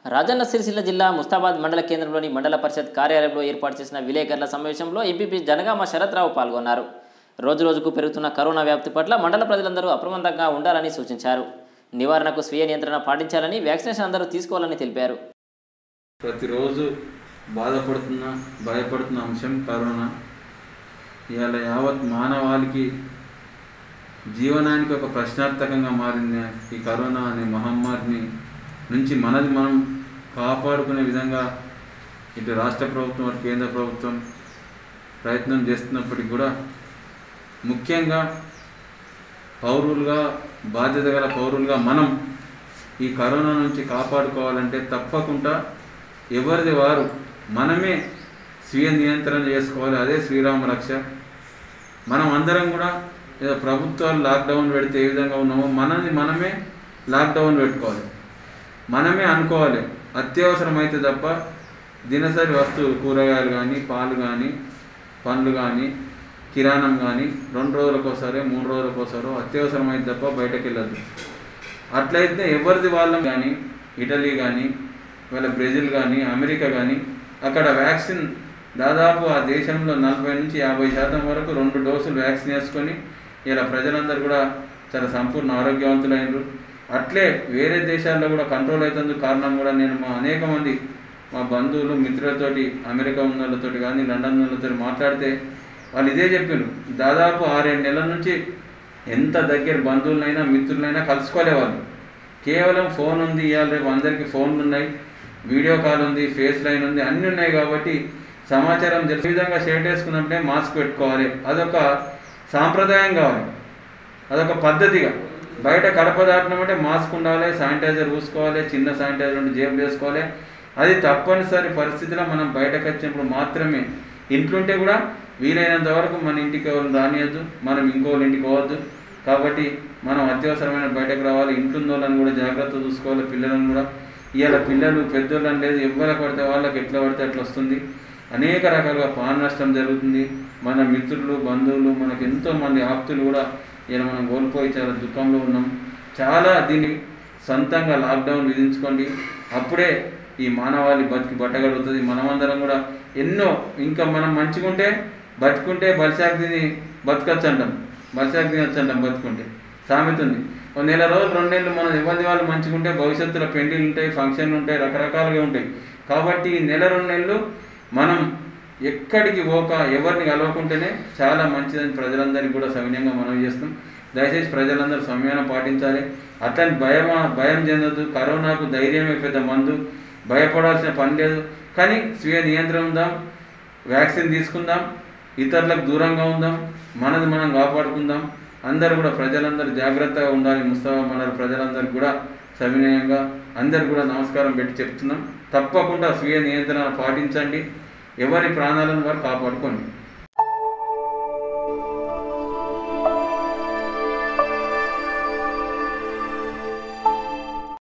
రాజన్న సిరిసిల్ల జిల్లా ముస్తాబాద్ మండల కేంద్రంలోని మండల పరిషత్ కార్యాలయంలో ఏర్పాటు చేసిన విలేకరుల సమావేశంలో ఎంపీపీ జనగామ శరత్రావు పాల్గొన్నారు రోజు రోజుకు పెరుగుతున్న కరోనా వ్యాప్తి పట్ల మండల ప్రజలందరూ అప్రమత్తంగా ఉండాలని సూచించారు నివారణకు స్వీయ నియంత్రణ పాటించాలని వ్యాక్సినేషన్ అందరూ తీసుకోవాలని తెలిపారు ప్రతిరోజు బాధపడుతున్న భయపడుతున్న అంశం కరోనా ఇవాళ యావత్ మానవాళికి జీవనానికి ఒక ప్రశ్నార్థకంగా మారిన ఈ కరోనా అనే మహమ్మారిని నుంచి మనది మనం కాపాడుకునే విధంగా ఇటు రాష్ట్ర ప్రభుత్వం అటు కేంద్ర ప్రభుత్వం ప్రయత్నం చేస్తున్నప్పటికీ కూడా ముఖ్యంగా పౌరులుగా బాధ్యత గల పౌరులుగా మనం ఈ కరోనా నుంచి కాపాడుకోవాలంటే తప్పకుండా ఎవరిది వారు మనమే స్వీయ నియంత్రణ చేసుకోవాలి అదే శ్రీరామ రక్ష మనం అందరం కూడా ఏదో ప్రభుత్వాలు లాక్డౌన్ పెడితే ఏ విధంగా ఉన్నామో మనది మనమే లాక్డౌన్ పెట్టుకోవాలి మనమే అనుకోవాలి అత్యవసరం అయితే తప్ప దినసరి వస్తువులు కూరగాయలు కానీ పాలు కానీ పండ్లు కానీ కిరాణం కానీ రెండు రోజులకోసారి మూడు రోజులకోసారో అత్యవసరం అయితే తప్ప బయటకు వెళ్ళద్దు అట్లయితే ఎవరిది వాళ్ళం కానీ ఇటలీ కానీ వాళ్ళ బ్రెజిల్ కానీ అమెరికా కానీ అక్కడ వ్యాక్సిన్ దాదాపు ఆ దేశంలో నలభై నుంచి యాభై శాతం వరకు రెండు డోసులు వ్యాక్సిన్ వేసుకొని ఇలా ప్రజలందరూ కూడా చాలా సంపూర్ణ ఆరోగ్యవంతులైనరు అట్లే వేరే దేశాల్లో కూడా కంట్రోల్ అవుతుంది కారణం కూడా నేను మా అనేక మంది మా బంధువులు మిత్రులతోటి అమెరికా ఉన్న వాళ్ళతోటి కానీ లండన్ వాళ్ళతో మాట్లాడితే వాళ్ళు ఇదే చెప్పారు దాదాపు ఆరేడు నెలల నుంచి ఎంత దగ్గర బంధువులైనా మిత్రులైనా కలుసుకోలే వాళ్ళు కేవలం ఫోన్ ఉంది ఇవాళ రేపు అందరికీ ఫోన్లు ఉన్నాయి వీడియో కాల్ ఉంది ఫేస్ లైన్ ఉంది అన్నీ ఉన్నాయి కాబట్టి సమాచారం తెలిసే విధంగా షర్ట్ వేసుకున్నప్పుడే మాస్క్ పెట్టుకోవాలి అదొక సాంప్రదాయం కావాలి అదొక పద్ధతిగా బయట కడప దాటినామంటే మాస్క్ ఉండాలి శానిటైజర్ పూసుకోవాలి చిన్న శానిటైజర్ ఉండి జేబులు వేసుకోవాలి అది తప్పనిసరి పరిస్థితిలో మనం బయటకు వచ్చినప్పుడు మాత్రమే ఇంట్లుంటే కూడా వీలైనంత వరకు మన ఇంటికి ఎవరు రానియద్దు మనం ఇంకోళ్ళ ఇంటికి పోవద్దు కాబట్టి మనం అత్యవసరమైన బయటకు రావాలి ఇంట్లో వాళ్ళని కూడా జాగ్రత్త చూసుకోవాలి పిల్లలను కూడా ఇవాళ పిల్లలు పెద్దోళ్ళని లేదు ఎవరు పడితే వాళ్ళకి ఎట్లా పడితే అట్లా వస్తుంది అనేక రకాలుగా ప్రాణ నష్టం జరుగుతుంది మన మిత్రులు బంధువులు మనకు ఎంతో మంది ఆప్తులు కూడా ఇలా మనం కోల్పోయి చాలా దుఃఖంలో ఉన్నాం చాలా దీన్ని సొంతంగా లాక్డౌన్ విధించుకోండి అప్పుడే ఈ మానవాళి బతికి బట్టగలుగుతుంది మనమందరం కూడా ఎన్నో ఇంకా మనం మంచిగుంటే బతుకుంటే బలిశాఖ తిని బతకచ్చు అంటాం బలిశాఖ తినచ్చు అంటాం బతుకుంటే సామెత ఉంది ఒక నెల రోజులు రెండు నెలలు మనం ఎవరి వాళ్ళు మంచిగుంటే భవిష్యత్తులో పెళ్లిళ్ళు ఉంటాయి ఫంక్షన్లు ఉంటాయి రకరకాలుగా ఉంటాయి కాబట్టి ఈ నెల రెండు నెలలు మనం ఎక్కడికి పోక ఎవరిని కలవకుంటేనే చాలా మంచిదని ప్రజలందరికీ కూడా సవినయంగా మనం చేస్తాం దయచేసి ప్రజలందరూ సంయమనం పాటించాలి అట్లని భయం భయం చెందదు కరోనాకు ధైర్యమే పెద్ద మందు భయపడాల్సిన పని లేదు కానీ స్వీయ నియంత్రణ ఉందాం వ్యాక్సిన్ తీసుకుందాం ఇతరులకు దూరంగా ఉందాం మనది మనం కాపాడుకుందాం అందరూ కూడా ప్రజలందరూ జాగ్రత్తగా ఉండాలి ముస్తాబా మండల ప్రజలందరూ కూడా సవినయంగా అందరు కూడా నమస్కారం పెట్టి చెప్తున్నాం తప్పకుండా స్వీయ నియంత్రణ పాటించండి ఎవరి ప్రాణాలను వారు కాపాడుకోండి